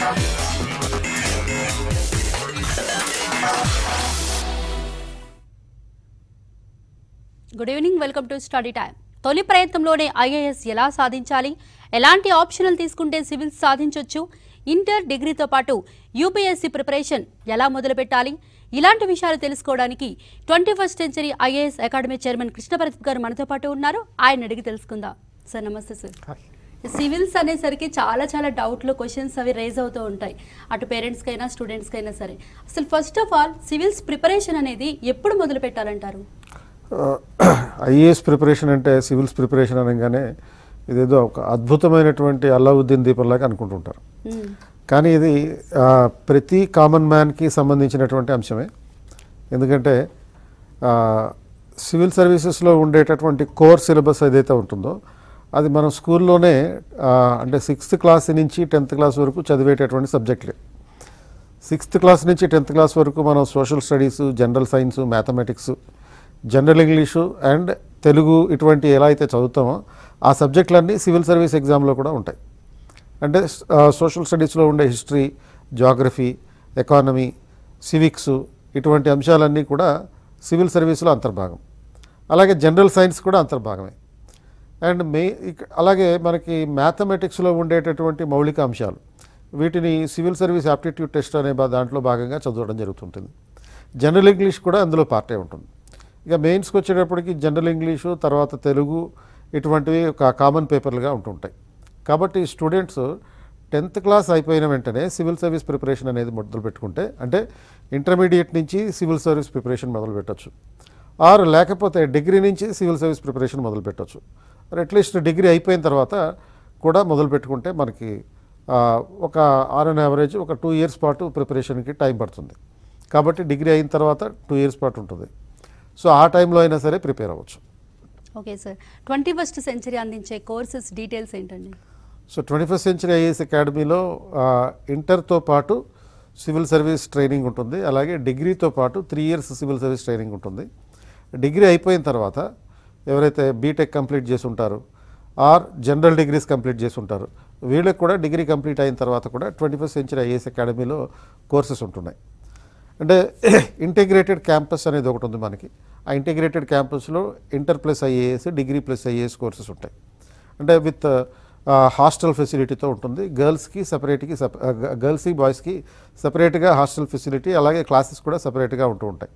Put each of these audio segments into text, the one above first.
Good evening welcome to study time తొలి ప్రయత్నంలోనే IAS ఎలా సాధించాలి ఎలాంటి ఆప్షనల్ తీసుకుంటే సివిల్ సాధించొచ్చు ఇంటర్ డిగ్రీతో పాటు యూపీఎస్సీ ప్రిపరేషన్ ఎలా మొదలుపెట్టాలి ఇలాంటి విషయాలు తెలుసుకోవడానికి twenty first century IAS academy chairman Krishnabharat గారు మనతో పాటు ఉన్నారు ఆయన అడిగి తెలుసుకుందాం సార్ నమస్తే సార్ సివిల్స్ అనేసరికి చాలా చాలా డౌట్లు క్వశ్చన్స్ అవి రేజ్ అవుతూ ఉంటాయి అటు పేరెంట్స్కైనా స్టూడెంట్స్కైనా సరే అసలు first of all civils preparation అనేది ఎప్పుడు మొదలు పెట్టాలంటారు ఐఏఎస్ ప్రిపరేషన్ అంటే సివిల్స్ ప్రిపరేషన్ అనగానే ఇదేదో ఒక అద్భుతమైనటువంటి అల్లావుద్దీన్ దీపంలాగా అనుకుంటుంటారు మ్మ్. కానీ ఇది ఆ, ప్రతి కామన్ మ్యాన్కి సంబంధించినటువంటి అంశమే ఎందుకంటే ఆ, సివిల్ సర్వీసెస్లో ఉండేటటువంటి కోర్ సిలబస్ ఏదైతే ఉంటుందో అది మనం స్కూల్లోనే ఆ, అంటే సిక్స్త్ క్లాస్ నుంచి టెన్త్ క్లాస్ వరకు చదివేటటువంటి సబ్జెక్టులే సిక్స్త్ క్లాస్ నుంచి టెన్త్ క్లాస్ వరకు మనం social studies general science mathematics general English and Telugu ఇటువంటి ఎలా అయితే చదువుతామో ఆ సబ్జెక్టులన్నీ సివిల్ సర్వీస్ ఎగ్జామ్లో కూడా ఉంటాయి అంటే సోషల్ స్టడీస్లో ఉండే హిస్టరీ జాగ్రఫీ ఎకానమీ సివిక్స్ ఇటువంటి అంశాలన్నీ కూడా సివిల్ సర్వీస్లో అంతర్భాగం అలాగే జనరల్ సైన్స్ కూడా అంతర్భాగమే అండ్ మే ఇక- అలాగే మనకి మ్యాథమెటిక్స్లో ఉండేటటువంటి మౌలిక అంశాలు వీటిని సివిల్ సర్వీస్ యాప్టిట్యూడ్ టెస్ట్ అనే బా- దాంట్లో భాగంగా చదవడం జరుగుతుంటుంది జనరల్ ఇంగ్లీష్ కూడా అందులో పార్టే ఉంటుంది ఇక మెయిన్స్కి వచ్చేటప్పటికి జనరల్ ఇంగ్లీషు తర్వాత తెలుగు ఇటువంటివి ఒక కామన్ పేపర్లుగా ఉంటుంటాయి కాబట్టి స్టూడెంట్స్ టెన్త్ క్లాస్ అయిపోయిన వెంటనే సివిల్ సర్వీస్ ప్రిపరేషన్ అనేది మొదలు పెట్టుకుంటే అంటే ఇంటర్మీడియట్ నుంచి సివిల్ సర్వీస్ ప్రిపరేషన్ మొదలు పెట్టచ్చు ఆర్ లేకపోతే డిగ్రీ నుంచి సివిల్ సర్వీస్ ప్రిపరేషన్ మొదలు పెట్టచ్చు అట్లీస్ట్ డిగ్రీ అయిపోయిన తర్వాత కూడా మొదలు పెట్టుకుంటే మనకి ఆ, ఒక ఆన్ అన్ యావరేజ్ ఒక టూ ఇయర్స్ పాటు ప్రిపరేషన్కి టైం పడుతుంది కాబట్టి డిగ్రీ అయిన తర్వాత టూ ఇయర్స్ పాటు ఉంటుంది సో ఆ టైంలో అయినా సరే ప్రిపేర్ అవ్వచ్చు okay sir twenty first century అందించే కోర్సెస్ డీటెయిల్స్ ఏంటండి so twenty first century IAS అకాడమీలో ఆ, ఇంటర్తో పాటు సివిల్ సర్వీస్ ట్రైనింగ్ ఉంటుంది అలాగే డిగ్రీతో పాటు three years civil service training ఉంటుంది డిగ్రీ అయిపోయిన తర్వాత ఎవరైతే బీటెక్ కంప్లీట్ చేసి ఉంటారో ఆర్ జనరల్ డిగ్రీస్ కంప్లీట్ చేసి ఉంటారు వీళ్ళకి కూడా డిగ్రీ కంప్లీట్ అయిన తర్వాత కూడా ట్వంటీ ఫస్ట్ సెంచరీ ఐఏఎస్ అకాడమీలో కోర్సెస్ ఉంటున్నాయి అంటే ఇంటిగ్రేటెడ్ క్యాంపస్ అనేది ఒకటి ఉంది మనకి ఆ ఇంటిగ్రేటెడ్ క్యాంపస్లో inter plus IAS degree plus IAS courses ఉంటాయి అంటే విత్ హాస్టల్ ఫెసిలిటీతో ఉంటుంది గర్ల్స్కి సపరేట్కి సప గర్ల్స్కి బాయ్స్కి సపరేట్గా హాస్టల్ ఫెసిలిటీ అలాగే క్లాసెస్ కూడా సపరేట్గా ఉంటూ ఉంటాయి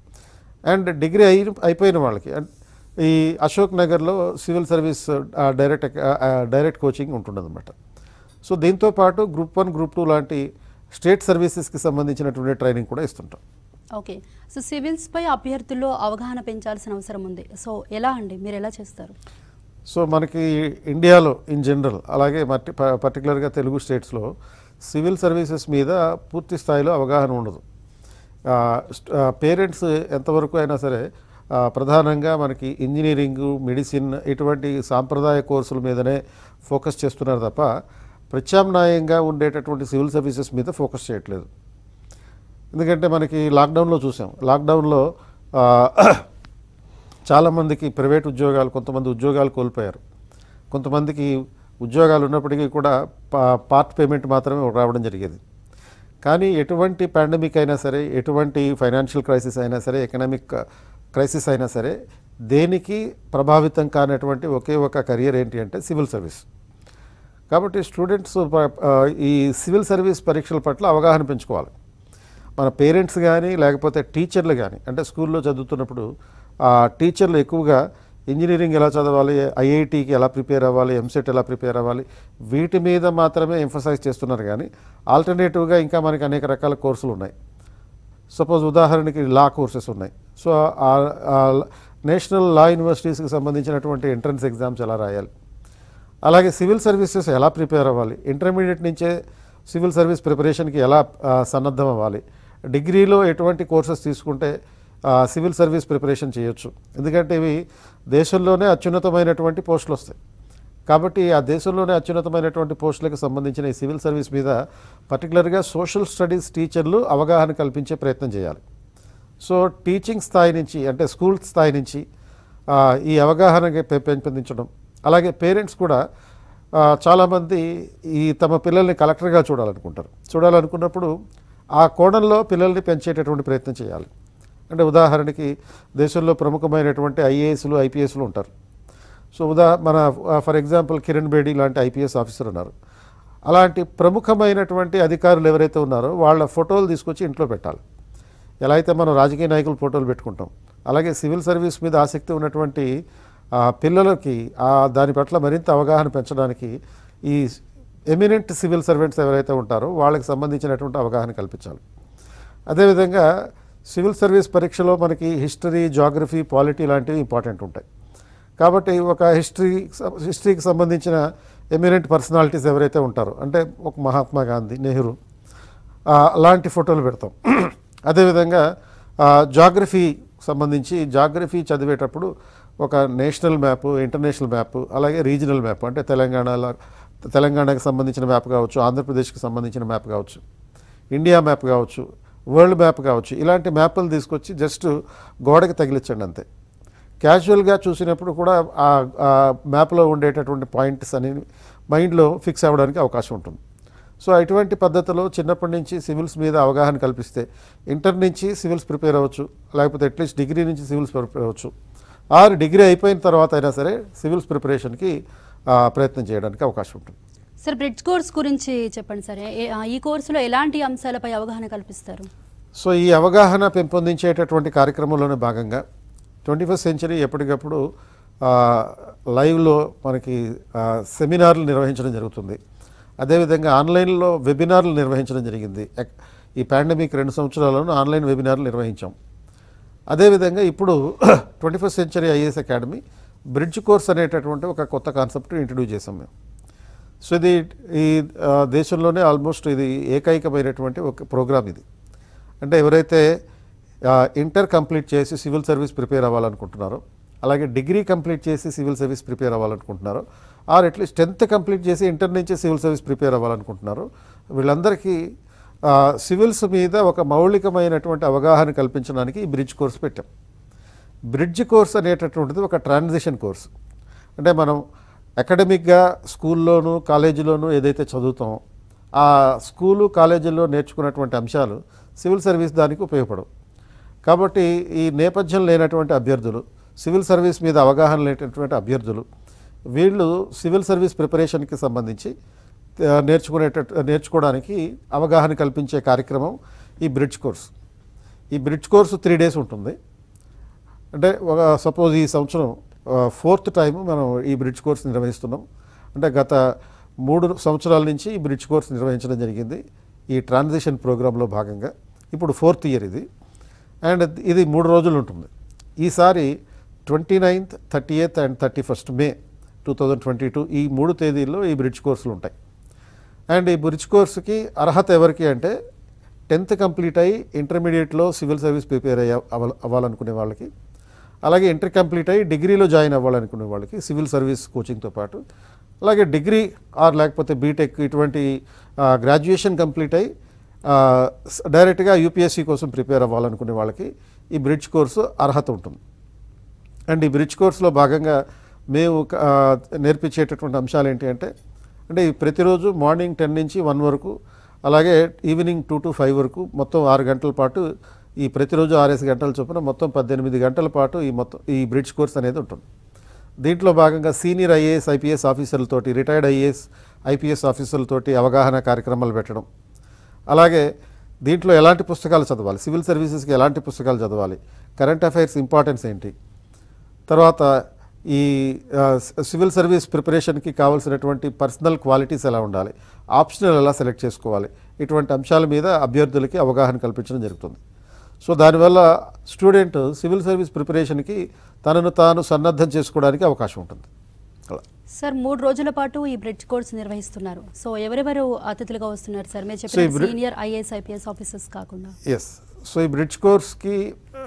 అండ్ డిగ్రీ అయి అయిపోయిన వాళ్ళకి అండ్ ఈ అశోక్ నగర్లో సివిల్ సర్వీస్ ఆ, డైరెక్ట్ ఎక- ఆ, డైరెక్ట్ కోచింగ్ ఉంటుందన్నమాట సో దీంతో పాటు గ్రూప్ వన్ గ్రూప్ టూ లాంటి స్టేట్ సర్వీసెస్కి సంబంధించినటువంటి ట్రైనింగ్ కూడా ఇస్తుంటాం ఓకే సో సివిల్స్ పై అభ్యర్థుల్లో అవగాహన పెంచాల్సిన అవసరం ఉంది సో ఎలా అండి మీరు ఎలా చేస్తారు సో మనకి ఇండియాలో ఇన్ జనరల్ అలాగే మట్టి ప- పర్టికులర్గా తెలుగు స్టేట్స్లో సివిల్ సర్వీసెస్ మీద పూర్తి స్థాయిలో అవగాహన ఉండదు పేరెంట్స్ ఎంతవరకు అయినా సరే ఆ, ప్రధానంగా మనకి ఇంజనీరింగ్ మెడిసిన్ ఇటువంటి సాంప్రదాయ కోర్సుల మీదనే ఫోకస్ చేస్తున్నారు తప్ప ప్రత్యామ్నాయంగా ఉండేటటువంటి సివిల్ సర్వీసెస్ మీద ఫోకస్ చేయట్లేదు ఎందుకంటే మనకి లాక్డౌన్లో చూసాం లాక్డౌన్లో ఆ, చాలామందికి ప్రైవేట్ ఉద్యోగాలు కొంతమంది ఉద్యోగాలు కోల్పోయారు కొంతమందికి ఉద్యోగాలు ఉన్నప్పటికీ కూడా పా- పార్ట్ పేమెంట్ మాత్రమే రావడం జరిగేది కానీ ఎటువంటి పాండమిక్ అయినా సరే ఎటువంటి ఫైనాన్షియల్ క్రైసిస్ అయినా సరే ఎకనామిక్ క్రైసిస్ అయినా సరే దేనికి ప్రభావితం కానటువంటి ఒకే ఒక కెరియర్ ఏంటి అంటే సివిల్ సర్వీస్ కాబట్టి స్టూడెంట్స్ ప- ఆ, ఈ సివిల్ సర్వీస్ పరీక్షల పట్ల అవగాహన పెంచుకోవాలి మన పేరెంట్స్ కానీ లేకపోతే టీచర్లు కానీ అంటే స్కూల్లో చదువుతున్నప్పుడు ఆ టీచర్లు ఎక్కువగా ఇంజనీరింగ్ ఎలా చదవాలి ఐఐటికి ఎలా ప్రిపేర్ అవ్వాలి ఎంసెట్ ఎలా ప్రిపేర్ అవ్వాలి వీటి మీద మాత్రమే ఎంఫసైజ్ చేస్తున్నారు కానీ ఆల్టర్నేటివ్గా ఇంకా మనకి అనేక రకాల కోర్సులు ఉన్నాయి సపోజ్ ఉదాహరణకి లా కోర్సెస్ ఉన్నాయి సో ఆ నేషనల్ లా యూనివర్సిటీస్కి సంబంధించినటువంటి ఎంట్రన్స్ ఎగ్జామ్స్ ఎలా రాయాలి అలాగే సివిల్ సర్వీసెస్ ఎలా ప్రిపేర్ అవ్వాలి ఇంటర్మీడియట్ నుంచే సివిల్ సర్వీస్ ప్రిపరేషన్కి ఎలా ఆ, సన్నద్ధం అవ్వాలి డిగ్రీలో ఎటువంటి కోర్సెస్ తీసుకుంటే ఆ, సివిల్ సర్వీస్ ప్రిపరేషన్ చేయొచ్చు ఎందుకంటే ఇవి దేశంలోనే అత్యున్నతమైనటువంటి పోస్టులు వస్తాయి కాబట్టి ఆ దేశంలోనే అత్యున్నతమైనటువంటి పోస్టులకు సంబంధించిన ఈ సివిల్ సర్వీస్ మీద పర్టికులర్గా సోషల్ స్టడీస్ టీచర్లు అవగాహన కల్పించే ప్రయత్నం చేయాలి సో టీచింగ్ స్థాయి నుంచి అంటే స్కూల్ స్థాయి నుంచి ఆ, ఈ అవగాహన పె- పెంపొందించడం అలాగే పేరెంట్స్ కూడా ఆ, చాలామంది ఈ తమ పిల్లల్ని కలెక్టర్గా చూడాలనుకుంటారు చూడాలనుకున్నప్పుడు ఆ కోణంలో పిల్లల్ని పెంచేటటువంటి ప్రయత్నం చేయాలి అంటే ఉదాహరణకి దేశంలో ప్రముఖమైనటువంటి ఐఏఎస్లు ఐపీఎస్లు ఉంటారు సో ఉదా మన ఫర్ ఎగ్జాంపుల్ కిరణ్ బేడి లాంటి ఐపీఎస్ ఆఫీసర్ ఉన్నారు అలాంటి ప్రముఖమైనటువంటి అధికారులు ఎవరైతే ఉన్నారో వాళ్ళ ఫోటోలు తీసుకొచ్చి ఇంట్లో పెట్టాలి ఎలా అయితే మనం రాజకీయ నాయకుల ఫోటోలు పెట్టుకుంటాం అలాగే సివిల్ సర్వీస్ మీద ఆసక్తి ఉన్నటువంటి ఆ, పిల్లలకి ఆ దాని పట్ల మరింత అవగాహన పెంచడానికి ఈ ఎమినెంట్ సివిల్ సర్వెంట్స్ ఎవరైతే ఉంటారో వాళ్ళకి సంబంధించినటువంటి అవగాహన కల్పించాలి అదేవిధంగా సివిల్ సర్వీస్ పరీక్షలో మనకి హిస్టరీ జాగ్రఫీ పాలిటీ లాంటివి ఇంపార్టెంట్ ఉంటాయి కాబట్టి ఒక హిస్టరీ హిస్టరీకి సంబంధించిన ఎమినెంట్ పర్సనాలిటీస్ ఎవరైతే ఉంటారో అంటే ఒక మహాత్మా గాంధీ నెహ్రూ ఆ, అలాంటి ఫోటోలు పెడతాం అదేవిధంగా ఆ, జాగ్రఫీ సంబంధించి జాగ్రఫీ చదివేటప్పుడు ఒక నేషనల్ మ్యాప్ ఇంటర్నేషనల్ మ్యాప్ అలాగే రీజనల్ మ్యాప్ అంటే తెలంగాణలో తెలంగాణకి సంబంధించిన మ్యాప్ కావచ్చు ఆంధ్రప్రదేశ్కి సంబంధించిన మ్యాప్ కావచ్చు ఇండియా మ్యాప్ కావచ్చు వరల్డ్ మ్యాప్ కావచ్చు ఇలాంటి మ్యాప్లు తీసుకొచ్చి జస్ట్ గోడకి తగిలించండి అంతే క్యాజువల్గా చూసినప్పుడు కూడా ఆ ఆ మ్యాప్లో ఉండేటటువంటి పాయింట్స్ అనేవి మైండ్లో ఫిక్స్ అవ్వడానికి అవకాశం ఉంటుంది సో ఇటువంటి పద్ధతిలో చిన్నప్పటి నుంచి సివిల్స్ మీద అవగాహన కల్పిస్తే ఇంటర్ నుంచి సివిల్స్ ప్రిపేర్ అవ్వచ్చు లేకపోతే అట్లీస్ట్ డిగ్రీ నుంచి సివిల్స్ ప్రిపేర్ అవ్వచ్చు ఆరు డిగ్రీ అయిపోయిన తర్వాత అయినా సరే సివిల్స్ ప్రిపరేషన్కి ఆ, ప్రయత్నం చేయడానికి అవకాశం ఉంటుంది సార్ బ్రిడ్జ్ కోర్స్ గురించి చెప్పండి సార్ ఏ- ఆ, ఈ కోర్సులో ఎలాంటి అంశాలపై అవగాహన కల్పిస్తారు సో ఈ అవగాహన పెంపొందించేటటువంటి కార్యక్రమంలోనే భాగంగా ట్వంటీ ఫస్ట్ సెంచరీ ఎప్పటికప్పుడు ఆ, లైవ్లో మనకి ఆ, సెమినార్లు నిర్వహించడం జరుగుతుంది అదేవిధంగా ఆన్లైన్లో వెబినార్లు నిర్వహించడం జరిగింది ఎక్- ఈ పాండమిక్ రెండు సంవత్సరాలను ఆన్లైన్ వెబినార్లు నిర్వహించాం అదేవిధంగా ఇప్పుడు twenty first century IAS academy bridge course అనేటటువంటి ఒక కొత్త కాన్సెప్ట్ ఇంట్రడ్యూస్ చేసాం మేము సో ఇది ఈ ఆ, దేశంలోనే ఆల్మోస్ట్ ఇది ఏకైకమైనటువంటి ఒక ప్రోగ్రామ్ ఇది అంటే ఎవరైతే ఆ, ఇంటర్ కంప్లీట్ చేసి సివిల్ సర్వీస్ ప్రిపేర్ అవ్వాలనుకుంటున్నారో అలాగే డిగ్రీ కంప్లీట్ చేసి సివిల్ సర్వీస్ ప్రిపేర్ అవ్వాలనుకుంటున్నారో ఆర్ అట్లీస్ట్ టెన్త్ కంప్లీట్ చేసి ఇంటర్ నుంచి సివిల్ సర్వీస్ ప్రిపేర్ అవ్వాలనుకుంటున్నారో వీళ్ళందరికీ ఆ, సివిల్స్ మీద ఒక మౌలికమైనటువంటి అవగాహన కల్పించడానికి ఈ బ్రిడ్జ్ కోర్స్ పెట్టాం బ్రిడ్జ్ కోర్స్ అనేటటువంటిది ఒక ట్రాన్సిషన్ కోర్స్ అంటే మనం అకాడమిక్గా స్కూల్లోనూ కాలేజీలోనూ ఏదైతే చదువుతామో ఆ స్కూలు కాలేజీల్లో నేర్చుకున్నటువంటి అంశాలు సివిల్ సర్వీస్ దానికి ఉపయోగపడవు కాబట్టి ఈ నేపథ్యం లేనటువంటి అభ్యర్థులు సివిల్ సర్వీస్ మీద అవగాహన లేనటువంటి అభ్యర్థులు వీళ్ళు సివిల్ సర్వీస్ ప్రిపరేషన్కి సంబంధించి ఆ, నేర్చుకునేట నేర్చుకోవడానికి అవగాహన కల్పించే కార్యక్రమం ఈ బ్రిడ్జ్ కోర్స్ ఈ బ్రిడ్జ్ కోర్సు త్రీ డేస్ ఉంటుంది అంటే ఒక సపోజ్ ఈ సంవత్సరం ఫోర్త్ టైం మనం ఈ బ్రిడ్జ్ కోర్స్ నిర్వహిస్తున్నాం అంటే గత మూడు సంవత్సరాల నుంచి ఈ బ్రిడ్జ్ కోర్స్ నిర్వహించడం జరిగింది ఈ ట్రాన్సిషన్ ప్రోగ్రాంలో భాగంగా ఇప్పుడు ఫోర్త్ ఇయర్ ఇది అండ్ ఇది మూడు రోజులు ఉంటుంది ఈసారి twenty ninth thirty eighth and thirty first May two thousand twenty two ఈ మూడు తేదీల్లో ఈ బ్రిడ్జ్ కోర్సులు ఉంటాయి అండ్ ఈ బ్రిడ్జ్ కోర్సుకి అర్హత ఎవరికి అంటే టెన్త్ కంప్లీట్ అయ్యి ఇంటర్మీడియట్లో సివిల్ సర్వీస్ ప్రిపేర్ అయ్యే అవ్వాల- అవ్వాలనుకునే వాళ్ళకి అలాగే ఇంటర్ కంప్లీట్ అయ్యి డిగ్రీలో జాయిన్ అవ్వాలనుకునే వాళ్ళకి సివిల్ సర్వీస్ కోచింగ్తో పాటు అలాగే డిగ్రీ ఆర్ లేకపోతే బీటెక్ ఇటువంటి గ్రాడ్యుయేషన్ కంప్లీట్ అయ్యి ఆ, స్- డైరెక్ట్గా యూపీఎస్సీ కోసం ప్రిపేర్ అవ్వాలనుకునే వాళ్ళకి ఈ బ్రిడ్జ్ కోర్సు అర్హత ఉంటుంది అండ్ ఈ బ్రిడ్జ్ కోర్సులో భాగంగా మేము ఆ, నేర్పించేటటువంటి అంశాలు ఏంటి అంటే అంటే ఈ ప్రతిరోజు మార్నింగ్ టెన్ నుంచి వన్ వరకు అలాగే ఈవినింగ్ టూ టు ఫైవ్ వరకు మొత్తం ఆరు గంటల పాటు ఈ ప్రతిరోజు ఆరేసి గంటల చొప్పున మొత్తం పద్దెనిమిది గంటల పాటు ఈ మొత్తం ఈ బ్రిడ్జ్ కోర్స్ అనేది ఉంటుంది దీంట్లో భాగంగా సీనియర్ ఐఏఎస్ ఐపీఎస్ ఆఫీసర్లతోటి రిటైర్డ్ ఐఏఎస్ ఐపీఎస్ ఆఫీసర్లతోటి అవగాహన కార్యక్రమాలు పెట్టడం అలాగే దీంట్లో ఎలాంటి పుస్తకాలు చదవాలి సివిల్ సర్వీసెస్కి ఎలాంటి పుస్తకాలు చదవాలి కరెంట్ అఫైర్స్ ఇంపార్టెన్స్ ఏంటి తర్వాత ఈ ఆ, సి- సివిల్ సర్వీస్ ప్రిపరేషన్కి కావాల్సినటువంటి పర్సనల్ క్వాలిటీస్ ఎలా ఉండాలి ఆప్షనల్ ఎలా సెలెక్ట్ చేసుకోవాలి ఇటువంటి అంశాల మీద అభ్యర్థులకి అవగాహన కల్పించడం జరుగుతుంది సో దానివల్ల స్టూడెంట్ సివిల్ సర్వీస్ ప్రిపరేషన్కి తనను తాను సన్నద్ధం చేసుకోవడానికి అవకాశం ఉంటుంది అలా సార్ మూడు రోజుల పాటు ఈ బ్రిడ్జ్ కోర్స్ నిర్వహిస్తున్నారు సో ఎవరెవరు అతిథులుగా వస్తున్నారు సార్ మీరు So, ఈ చెప్పిన బ్రి- సీనియర్ ఐఏఎస్ ఐపీఎస్ ఆఫీసర్స్ కాకుండా ఎస్ సో ఈ బ్రిడ్జ్ కోర్స్కి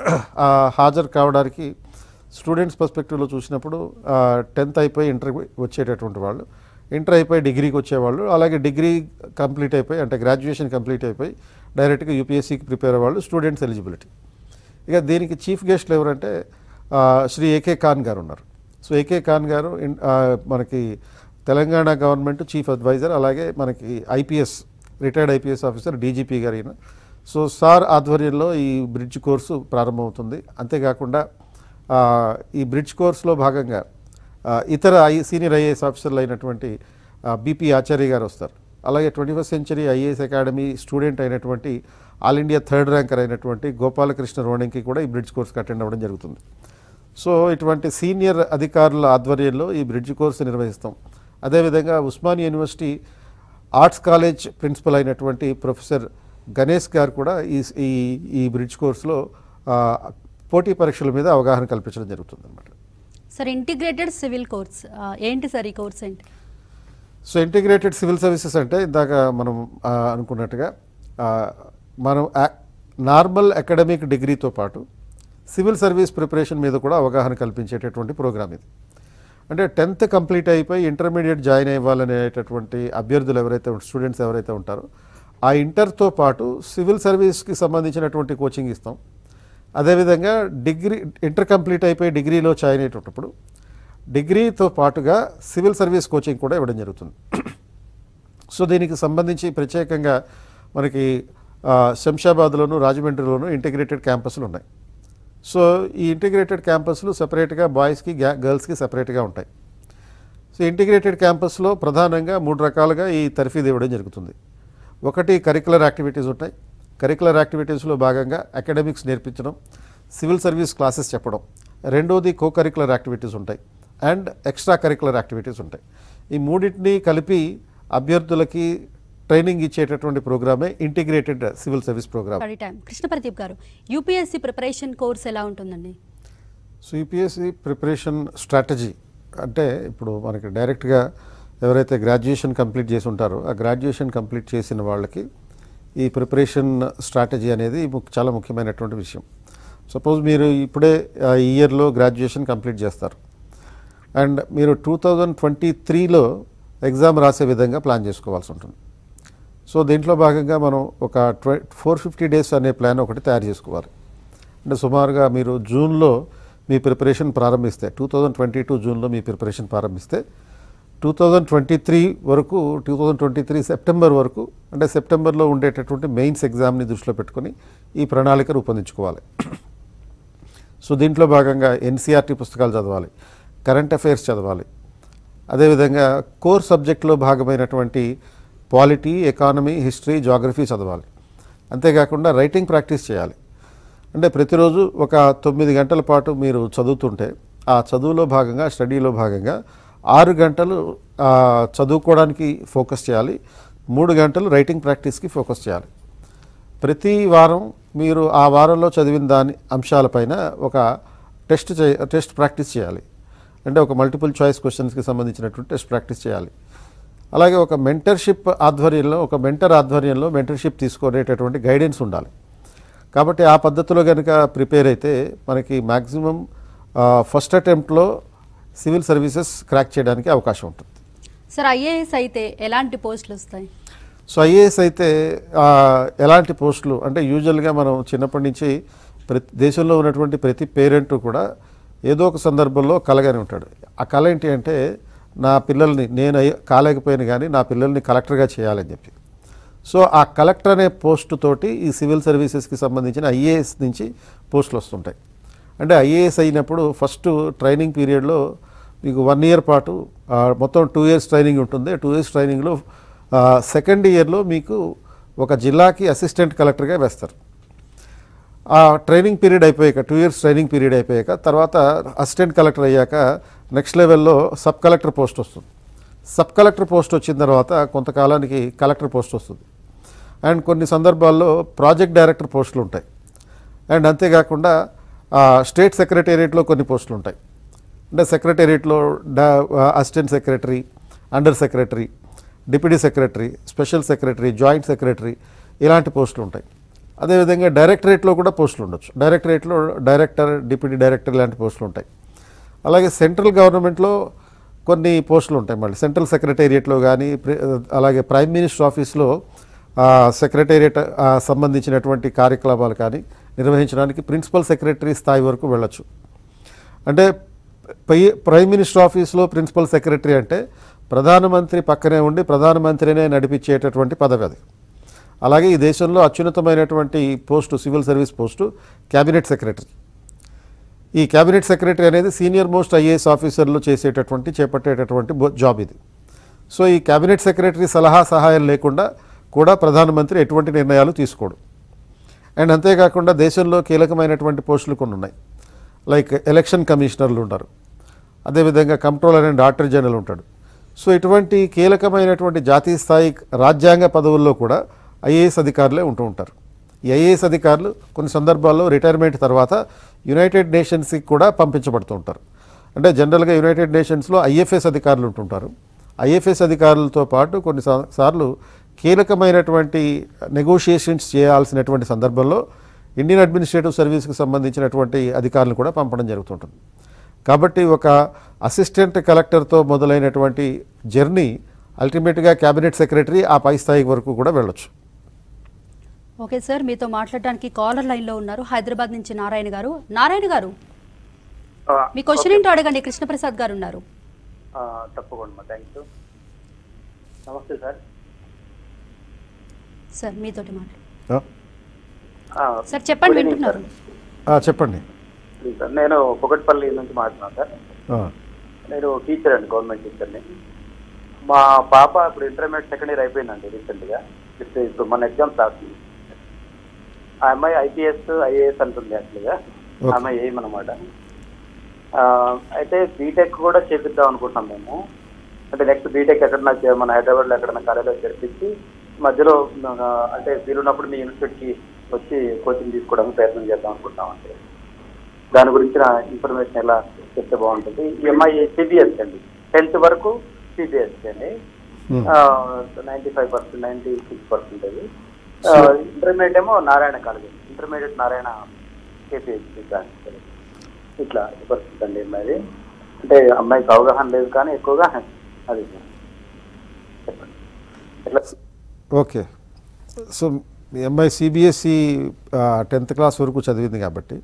ఆ, హాజరు కావడానికి స్టూడెంట్స్ పర్స్పెక్టివ్లో చూసినప్పుడు టెన్త్ అయిపోయి ఇంటర్ వచ్చేటటువంటి వాళ్ళు ఇంటర్ అయిపోయి డిగ్రీకి వచ్చేవాళ్ళు అలాగే డిగ్రీ కంప్లీట్ అయిపోయి అంటే గ్రాడ్యుయేషన్ కంప్లీట్ అయిపోయి డైరెక్ట్గా యూపీఎస్సీకి ప్రిపేర్ అవ్వాలి స్టూడెంట్స్ ఎలిజిబిలిటీ ఇక దీనికి చీఫ్ గెస్ట్లు ఎవరంటే ఆ, శ్రీ ఏకే ఖాన్ గారు ఉన్నారు సో ఏకే ఖాన్ గారు ఇన్- ఆ, మనకి తెలంగాణ గవర్నమెంట్ చీఫ్ అడ్వైజర్ అలాగే మనకి IPS retired IPS officer DGP గారు ఈయన సో సార్ ఆధ్వర్యంలో ఈ బ్రిడ్జ్ కోర్సు ప్రారంభమవుతుంది అంతేకాకుండా ఆ, ఈ బ్రిడ్జ్ కోర్సులో భాగంగా ఆ, ఇతర ఐ సీనియర్ ఐఏఎస్ ఆఫీసర్లు అయినటువంటి బీపీ ఆచార్య గారు వస్తారు అలాగే twenty first century IAS academy student అయినటువంటి ఆల్ ఇండియా థర్డ్ ర్యాంకర్ అయినటువంటి గోపాలకృష్ణ రోణంకి కూడా ఈ బ్రిడ్జ్ కోర్సుకి అటెండ్ అవ్వడం జరుగుతుంది సో ఇటువంటి సీనియర్ అధికారుల ఆధ్వర్యంలో ఈ బ్రిడ్జ్ కోర్సు నిర్వహిస్తాం అదేవిధంగా Osman university arts college principal అయినటువంటి ప్రొఫెసర్ గణేష్ గారు కూడా ఈ ఈ ఈ బ్రిడ్జ్ కోర్సులో ఆ, పోటీ పరీక్షల మీద అవగాహన కల్పించడం జరుగుతుంది అనమాట సార్ ఇంటిగ్రేటెడ్ సివిల్ కోర్స్ ఆ, ఏంటి సార్ ఈ కోర్స్ ఏంటి సో ఇంటిగ్రేటెడ్ సివిల్ సర్వీసెస్ అంటే ఇందాక మనం ఆ, అనుకున్నట్టుగా ఆ, మనం ఆ- నార్మల్ అకాడమిక్ డిగ్రీతో పాటు సివిల్ సర్వీస్ ప్రిపరేషన్ మీద కూడా అవగాహన కల్పించేటటువంటి ప్రోగ్రామ్ ఇది అంటే టెన్త్ కంప్లీట్ అయిపోయి ఇంటర్మీడియట్ జాయిన్ అవ్వాలనేటటువంటి అభ్యర్థులు ఎవరైతే స్టూడెంట్స్ ఎవరైతే ఉంటారో ఆ ఇంటర్తో పాటు సివిల్ సర్వీస్కి సంబంధించినటువంటి కోచింగ్ ఇస్తాం అదేవిధంగా డిగ్రీ ఇంటర్ కంప్లీట్ అయిపోయి డిగ్రీలో జాయిన్ అయ్యేటప్పుడు డిగ్రీతో పాటుగా సివిల్ సర్వీస్ కోచింగ్ కూడా ఇవ్వడం జరుగుతుంది సో దీనికి సంబంధించి ప్రత్యేకంగా మనకి ఆ, శంషాబాద్లోను రాజమండ్రిలోను ఇంటిగ్రేటెడ్ క్యాంపస్లు ఉన్నాయి సో ఈ ఇంటిగ్రేటెడ్ క్యాంపస్లు సపరేట్గా బాయ్స్కి గ్యా గర్ల్స్కి సపరేట్గా ఉంటాయి సో ఇంటిగ్రేటెడ్ క్యాంపస్లో ప్రధానంగా మూడు రకాలుగా ఈ తర్ఫీదు ఇవ్వడం జరుగుతుంది ఒకటి కరికులర్ యాక్టివిటీస్ ఉంటాయి కరికులర్ యాక్టివిటీస్లో భాగంగా అకాడమిక్స్ నేర్పించడం సివిల్ సర్వీస్ క్లాసెస్ చెప్పడం రెండోది కో కరికులర్ యాక్టివిటీస్ ఉంటాయి అండ్ ఎక్స్ట్రా కరికులర్ యాక్టివిటీస్ ఉంటాయి ఈ మూడింటిని కలిపి అభ్యర్థులకి ట్రైనింగ్ ఇచ్చేటటువంటి ప్రోగ్రామే integrated civil service program study time Krishna Pradeep గారు యూపీఎస్సీ ప్రిపరేషన్ కోర్స్ ఎలా ఉంటుందండి సో యూపీఎస్సీ ప్రిపరేషన్ స్ట్రాటజీ అంటే ఇప్పుడు మనకి డైరెక్ట్గా ఎవరైతే గ్రాడ్యుయేషన్ కంప్లీట్ చేసి ఉంటారో ఆ గ్రాడ్యుయేషన్ కంప్లీట్ చేసిన వాళ్ళకి ఈ ప్రిపరేషన్ స్ట్రాటజీ అనేది ము- చాలా ముఖ్యమైనటువంటి విషయం సపోజ్ మీరు ఇప్పుడే ఆ ఈ ఇయర్లో గ్రాడ్యుయేషన్ కంప్లీట్ చేస్తారు అండ్ మీరు టూ థౌజండ్ ట్వంటీ త్రీలో ఎగ్జామ్ రాసే విధంగా ప్లాన్ చేసుకోవాల్సి ఉంటుంది సో దీంట్లో భాగంగా మనం ఒక ట్వ ఫోర్ ఫిఫ్టీ డేస్ అనే ప్లాన్ ఒకటి తయారు చేసుకోవాలి అంటే సుమారుగా మీరు జూన్లో మీ ప్రిపరేషన్ ప్రారంభిస్తే టూ థౌజండ్ ట్వంటీ టూ జూన్లో మీ ప్రిపరేషన్ ప్రారంభిస్తే టూ థౌజండ్ ట్వంటీ త్రీ వరకు two thousand twenty three September వరకు అంటే సెప్టెంబర్లో ఉండేటటువంటి మెయిన్స్ ఎగ్జామ్ని దృష్టిలో పెట్టుకొని ఈ ప్రణాళిక రూపొందించుకోవాలి సో దీంట్లో భాగంగా ఎన్సీఆర్టీ పుస్తకాలు చదవాలి కరెంట్ అఫైర్స్ చదవాలి అదేవిధంగా కోర్ సబ్జెక్టులో భాగమైనటువంటి పాలిటీ ఎకానమీ హిస్టరీ జాగ్రఫీ చదవాలి అంతేకాకుండా రైటింగ్ ప్రాక్టీస్ చేయాలి అంటే ప్రతిరోజు ఒక తొమ్మిది గంటల పాటు మీరు చదువుతుంటే ఆ చదువులో భాగంగా స్టడీలో భాగంగా ఆరు గంటలు ఆ, చదువుకోవడానికి ఫోకస్ చేయాలి మూడు గంటలు రైటింగ్ ప్రాక్టీస్కి ఫోకస్ చేయాలి ప్రతి వారం మీరు ఆ వారంలో చదివిన దాని అంశాలపైన ఒక టెస్ట్ చే టెస్ట్ ప్రాక్టీస్ చేయాలి అంటే ఒక మల్టిపుల్ చాయిస్ క్వశ్చన్స్కి సంబంధించినటువంటి టెస్ట్ ప్రాక్టీస్ చేయాలి అలాగే ఒక మెంటర్షిప్ ఆధ్వర్యంలో ఒక మెంటర్ ఆధ్వర్యంలో మెంటర్షిప్ తీసుకునేటటువంటి గైడెన్స్ ఉండాలి కాబట్టి ఆ పద్ధతిలో కనుక ప్రిపేర్ అయితే మనకి మ్యాక్సిమం ఫస్ట్ అటెంప్ట్లో సివిల్ సర్వీసెస్ క్రాక్ చేయడానికి అవకాశం ఉంటుంది సార్ ఐఏఎస్ అయితే ఎలాంటి పోస్టులు వస్తాయి సో ఐఏఎస్ అయితే ఆ, ఎలాంటి పోస్టులు అంటే యూజువల్గా మనం చిన్నప్పటి నుంచి ప్రతి దేశంలో ఉన్నటువంటి ప్రతి పేరెంట్ కూడా ఏదో ఒక సందర్భంలో కలగానే ఉంటాడు ఆ కళ ఏంటి అంటే నా పిల్లల్ని నేను అయ్య- కాలేకపోయాను కానీ నా పిల్లల్ని కలెక్టర్గా చేయాలని చెప్పి సో ఆ కలెక్టర్ అనే పోస్ట్ తోటి ఈ సివిల్ సర్వీసెస్కి సంబంధించిన ఐఏఎస్ నుంచి పోస్టులు వస్తుంటాయి అంటే ఐఏఎస్ అయినప్పుడు ఫస్ట్ ట్రైనింగ్ పీరియడ్లో మీకు వన్ ఇయర్ పాటు ఆ, మొత్తం టూ ఇయర్స్ ట్రైనింగ్ ఉంటుంది టూ ఇయర్స్ ట్రైనింగ్లో సెకండ్ ఇయర్లో మీకు ఒక జిల్లాకి అసిస్టెంట్ కలెక్టర్గా వేస్తారు ఆ ట్రైనింగ్ పీరియడ్ అయిపోయాక టూ ఇయర్స్ ట్రైనింగ్ పీరియడ్ అయిపోయాక తర్వాత అసిస్టెంట్ కలెక్టర్ అయ్యాక నెక్స్ట్ లెవెల్లో సబ్ కలెక్టర్ పోస్ట్ వస్తుంది సబ్ కలెక్టర్ పోస్ట్ వచ్చిన తర్వాత కొంతకాలానికి కలెక్టర్ పోస్ట్ వస్తుంది అండ్ కొన్ని సందర్భాల్లో ప్రాజెక్ట్ డైరెక్టర్ పోస్టులు ఉంటాయి అండ్ అంతేకాకుండా ఆ, స్టేట్ సెక్రటేరియట్లో కొన్ని పోస్టులు ఉంటాయి అంటే సెక్రటేరియట్లో డా assistant secretary under secretary deputy secretary special secretary joint secretary ఇలాంటి పోస్టులు ఉంటాయి అదేవిధంగా డైరెక్టరేట్లో కూడా పోస్టులు ఉండొచ్చు డైరెక్టరేట్లో డైరెక్టర్ డిప్యూటీ డైరెక్టర్ ఇలాంటి పోస్టులు ఉంటాయి అలాగే సెంట్రల్ గవర్నమెంట్లో కొన్ని పోస్టులు ఉంటాయి మళ్ళీ సెంట్రల్ సెక్రటేరియట్లో కానీ ప్రి- అలాగే ప్రైమ్ మినిస్టర్ ఆఫీస్లో సెక్రటేరియట్ సంబంధించినటువంటి కార్యకలాపాలు కానీ నిర్వహించడానికి ప్రిన్సిపల్ సెక్రటరీ స్థాయి వరకు వెళ్ళొచ్చు అంటే పై ప్రైమ్ మినిస్టర్ ఆఫీస్లో ప్రిన్సిపల్ సెక్రటరీ అంటే ప్రధానమంత్రి పక్కనే ఉండి ప్రధానమంత్రినే నడిపించేటటువంటి పదవి అది అలాగే ఈ దేశంలో అత్యున్నతమైనటువంటి post civil service post cabinet secretary ఈ క్యాబినెట్ సెక్రటరీ అనేది సీనియర్ మోస్ట్ ఐఏఎస్ ఆఫీసర్లు చేసేటటువంటి చేపట్టేటటువంటి బో- జాబ్ ఇది సో ఈ క్యాబినెట్ సెక్రటరీ సలహా సహాయం లేకుండా కూడా ప్రధానమంత్రి ఎటువంటి నిర్ణయాలు తీసుకోడు అండ్ అంతేకాకుండా దేశంలో కీలకమైనటువంటి పోస్టులు కొన్ని ఉన్నాయి లైక్ ఎలక్షన్ కమిషనర్లు ఉంటారు అదేవిధంగా కంట్రోలర్ అండ్ ఆడిటర్ జనరల్ ఉంటాడు సో ఇటువంటి కీలకమైనటువంటి జాతీయ స్థాయి రాజ్యాంగ పదవుల్లో కూడా ఐఏఎస్ అధికారులే ఉంటూ ఉంటారు ఈ ఐఏఎస్ అధికారులు కొన్ని సందర్భాల్లో రిటైర్మెంట్ తర్వాత యునైటెడ్ నేషన్స్కి కూడా పంపించబడుతూ ఉంటారు అంటే జనరల్గా యునైటెడ్ నేషన్స్లో ఐఎఫ్ఎస్ అధికారులు ఉంటుంటారు ఐఎఫ్ఎస్ అధికారులతో పాటు కొన్ని సా- సార్లు కీలకమైనటువంటి నెగోషియేషన్స్ చేయాల్సినటువంటి సందర్భంలో ఇండియన్ అడ్మినిస్ట్రేటివ్ సర్వీస్కి సంబంధించినటువంటి అధికారులను కూడా పంపడం జరుగుతుంటుంది కాబట్టి ఒక అసిస్టెంట్ కలెక్టర్తో మొదలైనటువంటి జర్నీ అల్టిమేట్గా క్యాబినెట్ సెక్రటరీ ఆ పై స్థాయి వరకు కూడా వెళ్ళొచ్చు ఓకే సార్ మీతో మాట్లాడడానికి కాలర్ లైన్లో ఉన్నారు హైదరాబాద్ నుంచి నారాయణ గారు నారాయణ గారు ఆ, మీ క్వశ్చన్ ఏంటో అడగండి కృష్ణప్రసాద్ గారు ఉన్నారు ఆ, తప్పకుండా థ్యాంక్ యూ నమస్తే సార్ సార్ మీతోటి మాట్లాడు ఆ? ఆ, సార్ చెప్పండి good evening, వింటున్నారు ఆ, చెప్పండి sir. సార్ నేను పొగట్పల్లి నుంచి మాట్లాడుతున్నాను సార్ ఆ, నేను టీచర్ అండి గవర్నమెంట్ టీచర్ని మా పాప ఇప్పుడు ఇంటర్మీడియట్ సెకండ్ ఇయర్ అయిపోయిందండి రీసెంట్గా ఇప్పుడు ఇప్పుడు మన ఎగ్జామ్స్ రాస్తుంది ఆ అమ్మాయి ఐపీఎస్ ఐఏఎస్ అంటుంది యాక్చువల్గా Okay. ఆ అమ్మాయి ఏమన్నమాట అయితే బీటెక్ కూడా చేపిద్దాం అనుకుంటున్నాం మేము అంటే నెక్స్ట్ బీటెక్ ఎక్కడన్నా చే- మన హైదరాబాద్లో ఎక్కడన్నా కాలేజీలో చేర్పించి మధ్యలో ఆ, అంటే వీలున్నప్పుడు మీ ఇన్స్టిట్యూట్కి వచ్చి కోచింగ్ తీసుకోవడానికి ప్రయత్నం చేద్దాం అనుకుంటున్నాం అంటే దాని గురించిన ఇన్ఫర్మేషన్ ఎలా చెప్తే బాగుంటుంది ఈ అమ్మాయి సిబిఎస్ అండి టెన్త్ వరకు సిబిఎస్ అండి Hmm. Ninety five percent ninety six percentage intermediate ఏమో Narayana college intermediate Narayana KPHP college ఇట్లా పరిస్థితి అండి అమ్మాయిది అంటే అమ్మాయికి అవగాహన లేదు కానీ ఎక్కువగా అది చెప్పండి ఎట్లా ఓకే సో మీ అమ్మాయి సిబిఎస్ఈ టెన్త్ క్లాస్ వరకు చదివింది కాబట్టి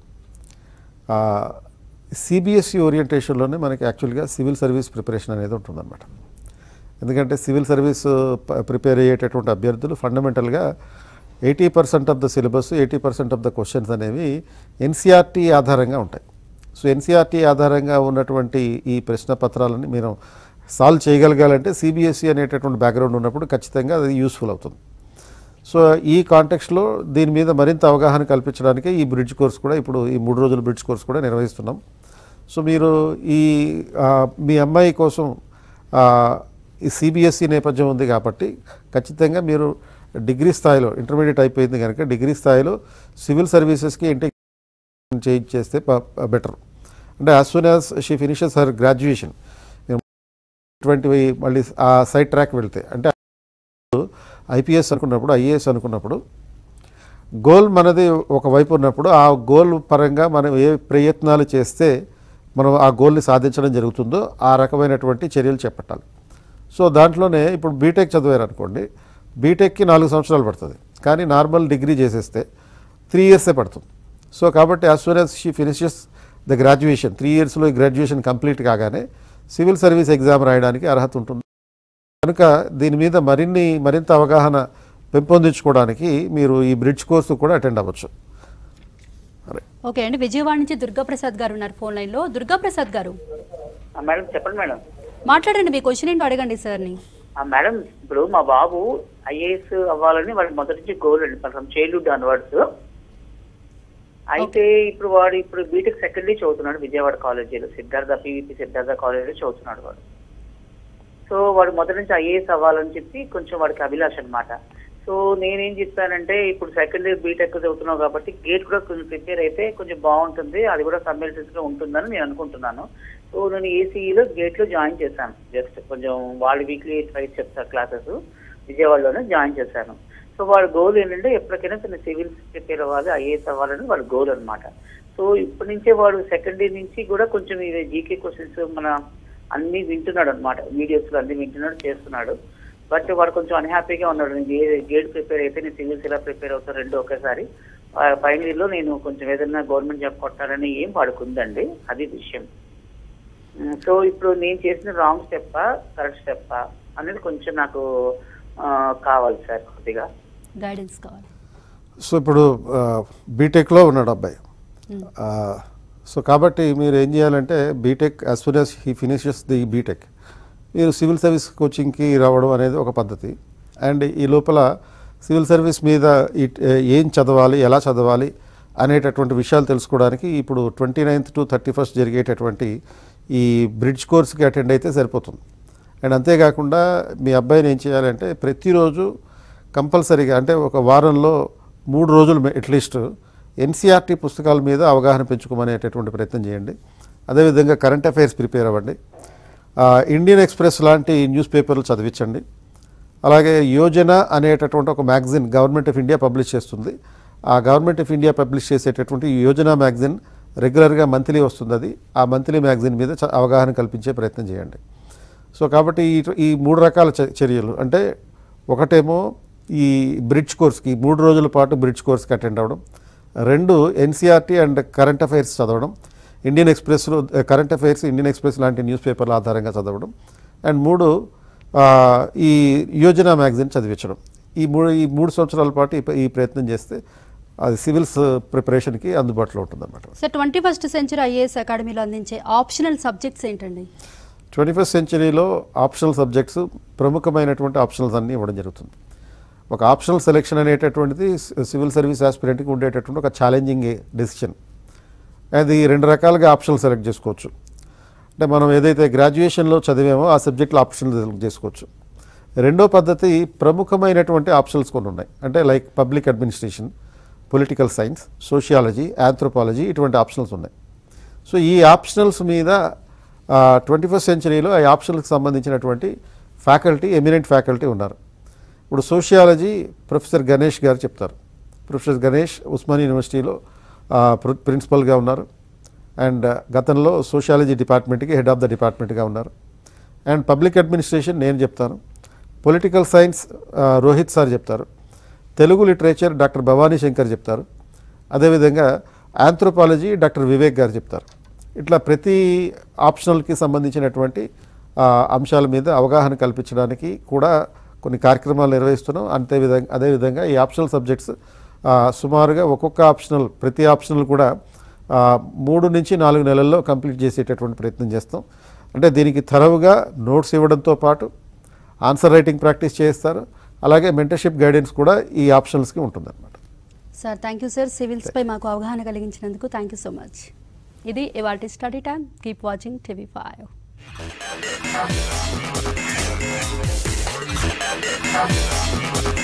సిబిఎస్ఈ ఓరియంటేషన్లోనే మనకి యాక్చువల్గా సివిల్ సర్వీస్ ప్రిపరేషన్ అనేది ఉంటుందన్నమాట ఎందుకంటే సివిల్ సర్వీస్ ప్రిపేర్ అయ్యేటటువంటి అభ్యర్థులు ఫండమెంటల్గా eighty percent of the syllabus eighty percent of the questions అనేవి ఎన్సీఆర్టీ ఆధారంగా ఉంటాయి సో ఎన్సీఆర్టీ ఆధారంగా ఉన్నటువంటి ఈ ప్రశ్న పత్రాలని మీరు సాల్వ్ చేయగలగాలంటే సిబిఎస్ఈ అనేటటువంటి బ్యాక్గ్రౌండ్ ఉన్నప్పుడు ఖచ్చితంగా అది యూస్ఫుల్ అవుతుంది సో ఈ కాంటెక్స్లో దీని మీద మరింత అవగాహన కల్పించడానికి ఈ బ్రిడ్జ్ కోర్స్ కూడా ఇప్పుడు ఈ మూడు రోజుల బ్రిడ్జ్ కోర్స్ కూడా నిర్వహిస్తున్నాం సో మీరు ఈ ఆ, మీ అమ్మాయి కోసం ఆ, ఈ సిబిఎస్ఈ నేపథ్యం ఉంది కాబట్టి ఖచ్చితంగా మీరు డిగ్రీ స్థాయిలో ఇంటర్మీడియట్ అయిపోయింది కనుక డిగ్రీ స్థాయిలో సివిల్ సర్వీసెస్కి ఇంటిగ్రేషన్ చేంజ్ చేస్తే బెటర్ అంటే as soon as she finishes her graduation ఇటువంటివి మళ్ళీ ఆ సైడ్ ట్రాక్ వెళ్తే అంటే ఐపీఎస్ అనుకున్నప్పుడు ఐఏఎస్ అనుకున్నప్పుడు గోల్ మనది ఒకవైపు ఉన్నప్పుడు ఆ గోల్ పరంగా మనం ఏ ప్రయత్నాలు చేస్తే మనం ఆ గోల్ని సాధించడం జరుగుతుందో ఆ రకమైనటువంటి చర్యలు చేపట్టాలి సో దాంట్లోనే ఇప్పుడు బీటెక్ చదివారు అనుకోండి బీటెక్కి నాలుగు సంవత్సరాలు పడుతుంది కానీ నార్మల్ డిగ్రీ చేసేస్తే త్రీ ఇయర్సే పడుతుంది సో కాబట్టి as soon as she finishes the graduation three ఇయర్స్లో ఈ గ్రాడ్యుయేషన్ కంప్లీట్ కాగానే సివిల్ సర్వీస్ ఎగ్జామ్ రాయడానికి అర్హత ఉంటుంది కనుక దీని మీద మరిన్ని మరింత అవగాహన పెంపొందించుకోవడానికి మీరు ఈ బ్రిడ్జ్ కోర్సు కూడా అటెండ్ అవ్వచ్చు ఓకే అండి విజయవాడ నుంచి దుర్గాప్రసాద్ గారు ఉన్నారు ఫోన్ లైన్లో దుర్గాప్రసాద్ గారు ఆ, మేడం చెప్పండి మేడం మాట్లాడండి మీ క్వశ్చన్ ఏంటో అడగండి సార్ని ఆ, మేడం ఇప్పుడు మా బాబు ఐఏఎస్ అవ్వాలని వాడి మొదటి నుంచి గోల్ అండి ఫ్రమ్ చైల్డ్హుడ్ అన్వర్డ్స్ అయితే ఇప్పుడు వాడు ఇప్పుడు బీటెక్ సెకండ్ ఇయర్ చదువుతున్నాడు విజయవాడ కాలేజీలో సిద్ధార్థ పీవీపీ సిద్ధార్థ కాలేజీలో చదువుతున్నాడు వాడు సో వాడు మొదటి నుంచి ఐఏఎస్ అవ్వాలని చెప్పి కొంచెం వాడికి అభిలాష అన్నమాట సో నేనేం చెప్పానంటే ఇప్పుడు సెకండ్ ఇయర్ బీటెక్ చదువుతున్నావు కాబట్టి గేట్ కూడా కొంచెం ప్రిపేర్ అయితే కొంచెం బాగుంటుంది అది కూడా సమ్మిలిటెన్స్ లో ఉంటుందని నేను అనుకుంటున్నాను సో నేను ఏసీఈలో గేట్ లో జాయిన్ చేశాను జస్ట్ కొంచెం వాళ్ళు వీక్లీ ట్వైస్ చెప్తారు క్లాసెస్ విజయవాడలోనే జాయిన్ చేశాను సో వాళ్ళ గోల్ ఏంటంటే ఎప్పటికైనా తన సివిల్స్ ప్రిపేర్ అవ్వాలి ఐఏఎస్ అవ్వాలని వాళ్ళ గోల్ అన్నమాట సో ఇప్పటి నుంచే వాడు సెకండ్ ఇయర్ నుంచి కూడా కొంచెం ఇది జీకే క్వశ్చన్స్ మన అన్ని వింటున్నాడు అనమాట వీడియోస్ లో అన్ని వింటున్నాడు చేస్తున్నాడు బట్ వాడు కొంచెం అన్హ్యాపీగా ఉన్నాడు నేను గే- గేట్ ప్రిపేర్ అయితే నేను సివిల్స్ ఎలా ప్రిపేర్ అవుతాను రెండు ఒకేసారి ఫైనల్ ఇయర్ లో నేను కొంచెం ఏదైనా గవర్నమెంట్ జాబ్ కొట్టాలని ఏం వాడుకుందండి అది విషయం ఉమ్, సో ఇప్పుడు నేను చేసిన రాంగ్ స్టెప్పా కరెక్ట్ స్టెప్పా అనేది కొంచెం నాకు ఆ, కావాలి సార్ కొద్దిగా గైడెన్స్ కావాలి సో ఇప్పుడు బీటెక్లో ఉన్నాడు అబ్బాయి మ్మ్. ఆ, సో కాబట్టి మీరు ఏం చేయాలంటే BTech as soon as he finishes the BTech మీరు సివిల్ సర్వీస్ కోచింగ్కి రావడం అనేది ఒక పద్ధతి అండ్ ఈ లోపల సివిల్ సర్వీస్ మీద ఈ ఏం చదవాలి ఎలా చదవాలి అనేటటువంటి విషయాలు తెలుసుకోవడానికి ఇప్పుడు twenty ninth to thirty first జరిగేటటువంటి ఈ బ్రిడ్జ్ కోర్స్కి అటెండ్ అయితే సరిపోతుంది అండ్ అంతేకాకుండా మీ అబ్బాయిని ఏం చేయాలంటే ప్రతిరోజు కంపల్సరీగా అంటే ఒక వారంలో మూడు రోజులు అట్లీస్ట్ ఎన్సీఆర్టీ పుస్తకాల మీద అవగాహన పెంచుకోమనేటటువంటి ప్రయత్నం చేయండి అదేవిధంగా కరెంట్ అఫైర్స్ ప్రిపేర్ అవ్వండి ఆ, ఇండియన్ ఎక్స్ప్రెస్ లాంటి న్యూస్ పేపర్లు చదివించండి అలాగే యోజన అనేటటువంటి ఒక magazine government of India publish చేస్తుంది ఆ గవర్నమెంట్ ఆఫ్ ఇండియా పబ్లిష్ చేసేటటువంటి ఈ యోజన మ్యాగజిన్ రెగ్యులర్గా మంత్లీ వస్తుంది అది ఆ మంత్లీ మ్యాగజిన్ మీద చ- అవగాహన కల్పించే ప్రయత్నం చేయండి సో కాబట్టి ఈ ఈ మూడు రకాల చ- చర్యలు అంటే ఒకటేమో ఈ బ్రిడ్జ్ కోర్స్కి మూడు రోజుల పాటు బ్రిడ్జ్ కోర్స్కి అటెండ్ అవ్వడం రెండు ఎన్సీఆర్టీ అండ్ కరెంట్ అఫైర్స్ చదవడం ఇండియన్ ఎక్స్ప్రెస్లో కరెంట్ అఫైర్స్ ఇండియన్ ఎక్స్ప్రెస్ లాంటి న్యూస్ పేపర్ల ఆధారంగా చదవడం అండ్ మూడు ఆ, ఈ యోజన మ్యాగజిన్ చదివించడం ఈ మూడు ఈ మూడు సంవత్సరాల పాటు ఈ ప- ఈ ప్రయత్నం చేస్తే అది సివిల్స్ ప్రిపరేషన్కి అందుబాటులో ఉంటుందన్నమాట sir twenty first century IAS అకాడమీలో అందించే ఆప్షనల్ సబ్జెక్ట్స్ ఏంటండి ట్వంటీ ఫస్ట్ సెంచరీలో ఆప్షనల్ సబ్జెక్ట్స్ ప్రముఖమైనటువంటి ఆప్షనల్స్ అన్నీ ఇవ్వడం జరుగుతుంది ఒక ఆప్షనల్ సెలెక్షన్ అనేటటువంటిది సి- సివిల్ సర్వీస్ ఆస్పిరెంట్కి ఉండేటటువంటి ఒక ఛాలెంజింగ్ డెసిషన్ అది రెండు రకాలుగా ఆప్షనల్ సెలెక్ట్ చేసుకోవచ్చు అంటే మనం ఏదైతే గ్రాడ్యుయేషన్లో చదివామో ఆ సబ్జెక్టులో ఆప్షనల్ సెలెక్ట్ చేసుకోవచ్చు రెండో పద్ధతి ప్రముఖమైనటువంటి ఆప్షనల్స్ కొన్ని ఉన్నాయి అంటే like public administration political science sociology anthropology ఇటువంటి ఆప్షనల్స్ ఉన్నాయి సో ఈ ఆప్షనల్స్ మీద ట్వంటీ ఫస్ట్ సెంచరీలో ఆ ఆప్షనల్కి సంబంధించినటువంటి ఫ్యాకల్టీ ఎమినెంట్ ఫ్యాకల్టీ ఉన్నారు ఇప్పుడు సోషియాలజీ ప్రొఫెసర్ గణేష్ గారు చెప్తారు ప్రొఫెసర్ గణేష్ ఉస్మాన్ యూనివర్సిటీలో ఆ, ప్రి- ప్రిన్సిపల్గా ఉన్నారు అండ్ గతంలో సోషియాలజీ డిపార్ట్మెంట్కి హెడ్ ఆఫ్ ద డిపార్ట్మెంట్గా ఉన్నారు అండ్ పబ్లిక్ అడ్మినిస్ట్రేషన్ నేను చెప్తాను పొలిటికల్ సైన్స్ ఆ, రోహిత్ సార్ చెప్తారు తెలుగు లిటరేచర్ డాక్టర్ భవానీ శంకర్ చెప్తారు అదేవిధంగా ఆంథ్రోపాలజీ డాక్టర్ వివేక్ గారు చెప్తారు ఇట్లా ప్రతి ఆప్షనల్కి సంబంధించినటువంటి ఆ, అంశాల మీద అవగాహన కల్పించడానికి కూడా కొన్ని కార్యక్రమాలు నిర్వహిస్తున్నాం అంతే విధంగా అదేవిధంగా ఈ ఆప్షనల్ సబ్జెక్ట్స్ ఆ, సుమారుగా ఒక్కొక్క ఆప్షనల్ ప్రతి ఆప్షనల్ కూడా ఆ, మూడు నుంచి నాలుగు నెలల్లో కంప్లీట్ చేసేటటువంటి ప్రయత్నం చేస్తాం అంటే దీనికి థరవుగా నోట్స్ ఇవ్వడంతో పాటు ఆన్సర్ రైటింగ్ ప్రాక్టీస్ చేస్తారు అలాగే మెంటర్షిప్ గైడెన్స్ కూడా ఈ ఆప్షనల్స్కి ఉంటుందన్నమాట సార్ థ్యాంక్ యూ సార్ సివిల్స్పై మాకు అవగాహన కలిగించినందుకు థ్యాంక్ యూ సో మచ్ ఇది ఇవాటి study time keep watching TV five